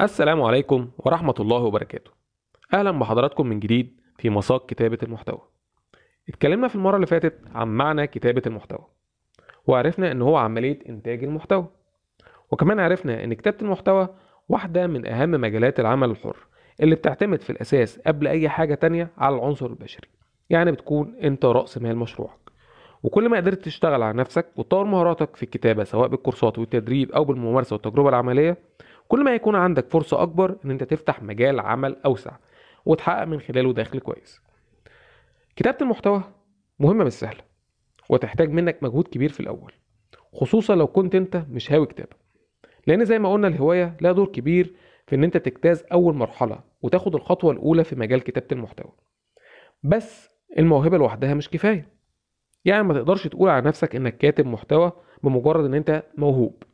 السلام عليكم ورحمة الله وبركاته أهلا بحضراتكم من جديد في مساق كتابة المحتوى اتكلمنا في المرة اللي فاتت عن معنى كتابة المحتوى وعرفنا ان هو عملية انتاج المحتوى وكمان عرفنا ان كتابة المحتوى واحدة من اهم مجالات العمل الحر اللي بتعتمد في الاساس قبل اي حاجة تانية على العنصر البشري يعني بتكون انت رأس مال مشروعك وكل ما قدرت تشتغل على نفسك وتطور مهاراتك في الكتابة سواء بالكورسات والتدريب او بالممارسة والتجربة العملية كل ما يكون عندك فرصة أكبر إن أنت تفتح مجال عمل أوسع وتحقق من خلاله دخل كويس. كتابة المحتوى مهمة مش سهلة وتحتاج منك مجهود كبير في الأول خصوصا لو كنت أنت مش هاوي كتابة لأن زي ما قلنا الهواية لها دور كبير في إن أنت تجتاز أول مرحلة وتاخد الخطوة الأولى في مجال كتابة المحتوى. بس الموهبة لوحدها مش كفاية. يعني ما تقدرش تقول على نفسك إنك كاتب محتوى بمجرد إن أنت موهوب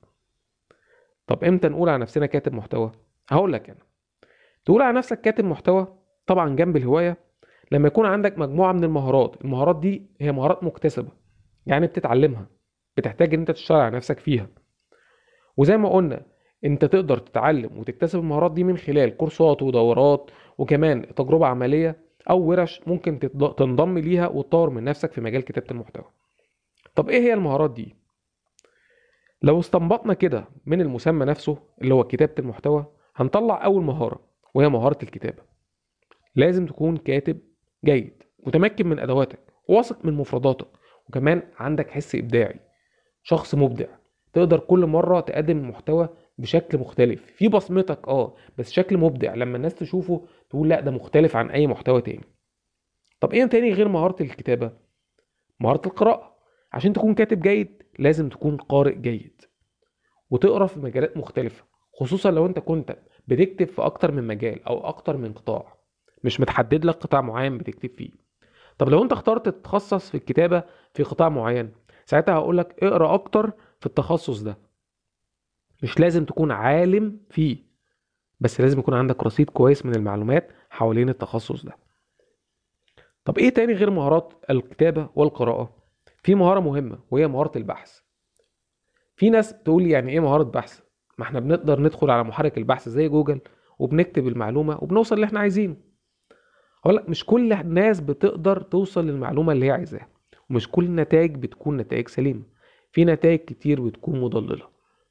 طب امتى نقول على نفسنا كاتب محتوى هقول لك انا تقول على نفسك كاتب محتوى طبعا جنب الهوايه لما يكون عندك مجموعه من المهارات المهارات دي هي مهارات مكتسبه يعني بتتعلمها بتحتاج ان انت تشتغل على نفسك فيها وزي ما قلنا انت تقدر تتعلم وتكتسب المهارات دي من خلال كورسات ودورات وكمان تجربه عمليه او ورش ممكن تنضم ليها وتطور من نفسك في مجال كتابه المحتوى طب ايه هي المهارات دي لو استنبطنا كده من المسمى نفسه اللي هو كتابة المحتوى هنطلع أول مهارة وهي مهارة الكتابة لازم تكون كاتب جيد متمكن من أدواتك واثق من مفرداتك وكمان عندك حس إبداعي شخص مبدع تقدر كل مرة تقدم المحتوى بشكل مختلف في بصمتك اه بس شكل مبدع لما الناس تشوفه تقول لا ده مختلف عن أي محتوى تاني طب ايه تاني غير مهارة الكتابة مهارة القراءة عشان تكون كاتب جيد لازم تكون قارئ جيد وتقرا في مجالات مختلفة خصوصا لو انت كنت بتكتب في اكتر من مجال او اكتر من قطاع مش متحدد لك قطاع معين بتكتب فيه طب لو انت اخترت تتخصص في الكتابة في قطاع معين ساعتها هقول لك اقرا اكتر في التخصص ده مش لازم تكون عالم فيه بس لازم يكون عندك رصيد كويس من المعلومات حوالين التخصص ده طب ايه تاني غير مهارات الكتابة والقراءة في مهارة مهمة وهي مهارة البحث في ناس بتقول لي يعني ايه مهارة بحث ما احنا بنقدر ندخل على محرك البحث زي جوجل وبنكتب المعلومة وبنوصل اللي احنا عايزينه اقول لك مش كل الناس بتقدر توصل للمعلومة اللي هي عايزاها ومش كل النتائج بتكون نتائج سليمة في نتائج كتير بتكون مضللة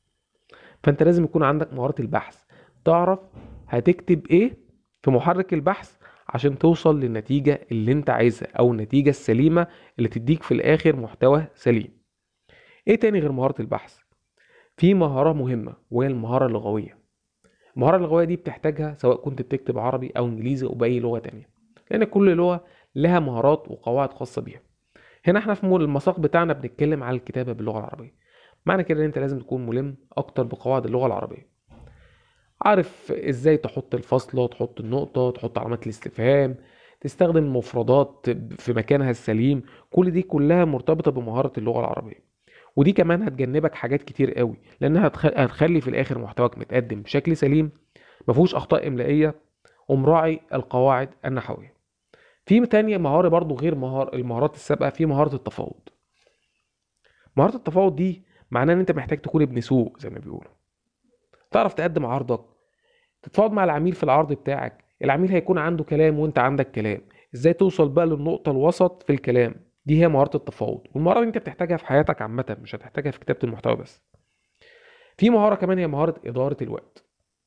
فانت لازم يكون عندك مهارة البحث تعرف هتكتب ايه في محرك البحث عشان توصل للنتيجة اللي انت عايزها او النتيجة السليمة اللي تديك في الاخر محتوى سليم ايه تاني غير مهارة البحث في مهارة مهمة وهي المهارة اللغوية المهارة اللغوية دي بتحتاجها سواء كنت بتكتب عربي او انجليزي او باي لغة تانية لان كل لغة لها مهارات وقواعد خاصة بيها هنا احنا في المساق بتاعنا بنتكلم على الكتابة باللغة العربية معنى كده ان انت لازم تكون ملم اكتر بقواعد اللغة العربية عارف ازاي تحط الفاصلة تحط النقطة تحط علامات الاستفهام تستخدم المفردات في مكانها السليم كل دي كلها مرتبطة بمهارة اللغة العربية ودي كمان هتجنبك حاجات كتير قوي لانها هتخلي في الاخر محتواك متقدم بشكل سليم مفهوش اخطاء املائية ومراعي القواعد النحوية في تانية مهارة برضو غير مهار المهارات السابقة في مهارة التفاوض مهارة التفاوض دي معناه ان انت محتاج تكون ابن سوق زي ما بيقولوا تعرف تقدم عرضك تتفاوض مع العميل في العرض بتاعك العميل هيكون عنده كلام وانت عندك كلام ازاي توصل بقى للنقطة الوسط في الكلام دي هي مهارة التفاوض والمهارة دي انت بتحتاجها في حياتك عامة مش هتحتاجها في كتابة المحتوى بس في مهارة كمان هي مهارة إدارة الوقت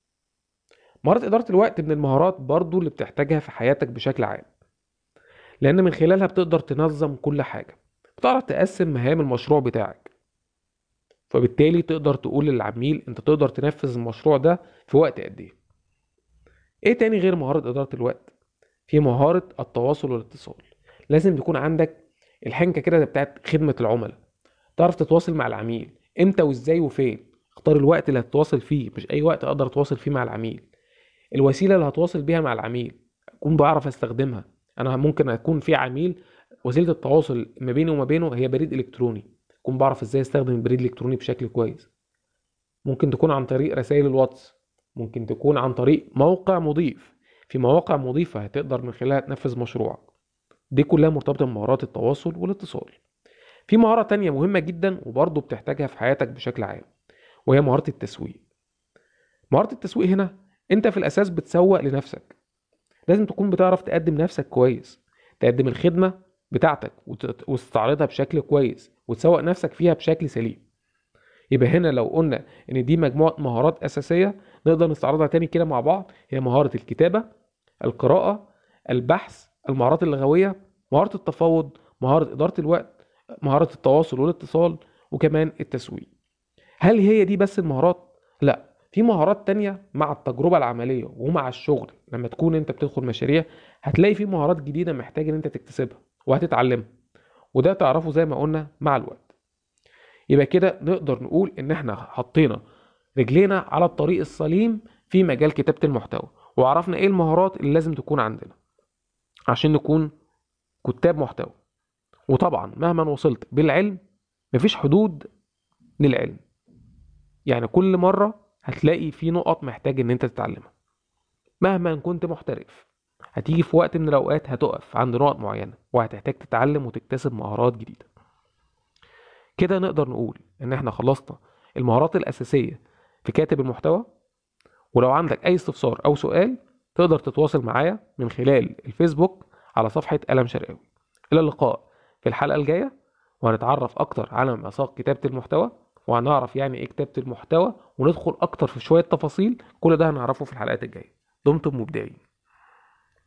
مهارة إدارة الوقت من المهارات برضو اللي بتحتاجها في حياتك بشكل عام لأن من خلالها بتقدر تنظم كل حاجة بتعرف تقسم مهام المشروع بتاعك فبالتالي تقدر تقول للعميل انت تقدر تنفذ المشروع ده في وقت قد ايه ايه تاني غير مهارة ادارة الوقت في مهارة التواصل والاتصال لازم تكون عندك الحنكة كده بتاعت خدمة العملاء تعرف تتواصل مع العميل امتى وازاي وفين اختار الوقت اللي هتتواصل فيه مش اي وقت اقدر اتواصل فيه مع العميل الوسيلة اللي هتواصل بيها مع العميل اكون بعرف استخدمها انا ممكن اكون في عميل وسيلة التواصل ما بيني وما بينه هي بريد الكتروني اكون بعرف ازاي استخدم البريد الالكتروني بشكل كويس ممكن تكون عن طريق رسائل الواتس ممكن تكون عن طريق موقع مضيف في مواقع مضيفة هتقدر من خلالها تنفذ مشروعك دي كلها مرتبطة بمهارات التواصل والاتصال في مهارة تانية مهمة جدا وبرضه بتحتاجها في حياتك بشكل عام وهي مهارة التسويق مهارة التسويق هنا انت في الاساس بتسوق لنفسك لازم تكون بتعرف تقدم نفسك كويس تقدم الخدمة بتاعتك وت- وتستعرضها بشكل كويس وتسوق نفسك فيها بشكل سليم يبقى هنا لو قلنا ان دي مجموعة مهارات اساسية نقدر نستعرضها تاني كده مع بعض هي مهارة الكتابة القراءة البحث المهارات اللغوية مهارة التفاوض مهارة إدارة الوقت مهارة التواصل والاتصال وكمان التسويق هل هي دي بس المهارات؟ لا في مهارات تانية مع التجربة العملية ومع الشغل لما تكون انت بتدخل مشاريع هتلاقي في مهارات جديدة محتاج ان انت تكتسبها وهتتعلمها وده تعرفه زي ما قلنا مع الوقت يبقى كده نقدر نقول ان احنا حطينا رجلينا على الطريق السليم في مجال كتابة المحتوى وعرفنا ايه المهارات اللي لازم تكون عندنا عشان نكون كتاب محتوى وطبعا مهما وصلت بالعلم مفيش حدود للعلم يعني كل مرة هتلاقي في نقط محتاج ان انت تتعلمها مهما كنت محترف هتيجي في وقت من الاوقات هتقف عند نقط معينة وهتحتاج تتعلم وتكتسب مهارات جديدة كده نقدر نقول ان احنا خلصنا المهارات الاساسية في كاتب المحتوى ولو عندك اي استفسار او سؤال تقدر تتواصل معايا من خلال الفيسبوك على صفحة قلم شرقاوي الى اللقاء في الحلقة الجاية وهنتعرف اكتر على مساق كتابة المحتوى وهنعرف يعني ايه كتابة المحتوى وندخل اكتر في شوية تفاصيل كل ده هنعرفه في الحلقات الجاية دمتم مبدعين